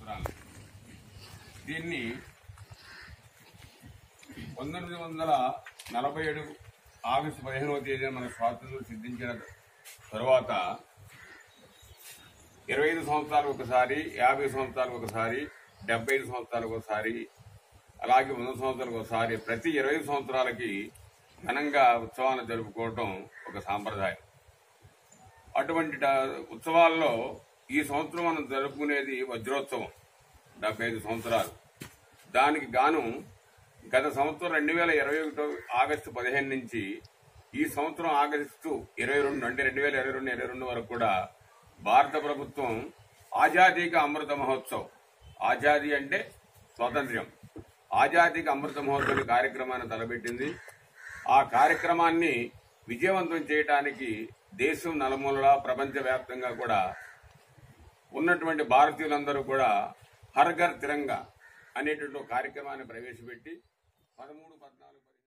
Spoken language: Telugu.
సంవత్సరాలు దీన్ని పంతొమ్మిది వందల నలభై ఏడు ఆగస్టు పదిహేనవ తేదీన మన స్వాతంత్రం సిద్ధించిన తరువాత ఇరవై ఐదు సంవత్సరాలకు ఒకసారి యాభై సంవత్సరాలకు ఒకసారి డెబ్బై ఐదు సంవత్సరాలకు ఒకసారి అలాగే వంద సంవత్సరాలకు ఒకసారి ప్రతి ఇరవై సంవత్సరాలకి ఘనంగా ఉత్సవాలను జరుపుకోవటం ఒక సాంప్రదాయం అటువంటి డ- ఉత్సవాల్లో ఈ సంవత్సరం మనం జరుపుకునేది వజ్రోత్సవం డెబ్బై ఐదు సంవత్సరాలు దానికి గాను గత సంవత్సరం రెండు వేల ఇరవై ఒకటో ఆగస్టు పదిహేను నుంచి ఈ సంవత్సరం ఆగస్టు ఇరవై రెండు అంటే రెండు వేల ఇరవై రెండు ఇరవై రెండు వరకు కూడా భారత ప్రభుత్వం ఆజాదీక అమృత మహోత్సవ్ ఆజాదీ అంటే స్వాతంత్ర్యం ఆజాదీక అమృత మహోత్సవ కార్యక్రమాన్ని తలపెట్టింది ఆ కార్యక్రమాన్ని విజయవంతం చేయడానికి దేశం నలుమూలలా ప్రపంచవ్యాప్తంగా కూడా ఉన్నటువంటి భారతీయులందరూ కూడా హర్ ఘర్ తిరంగా అనేటువంటి ఒక కార్యక్రమాన్ని ప్రవేశపెట్టి పదమూడు పద్నాలుగు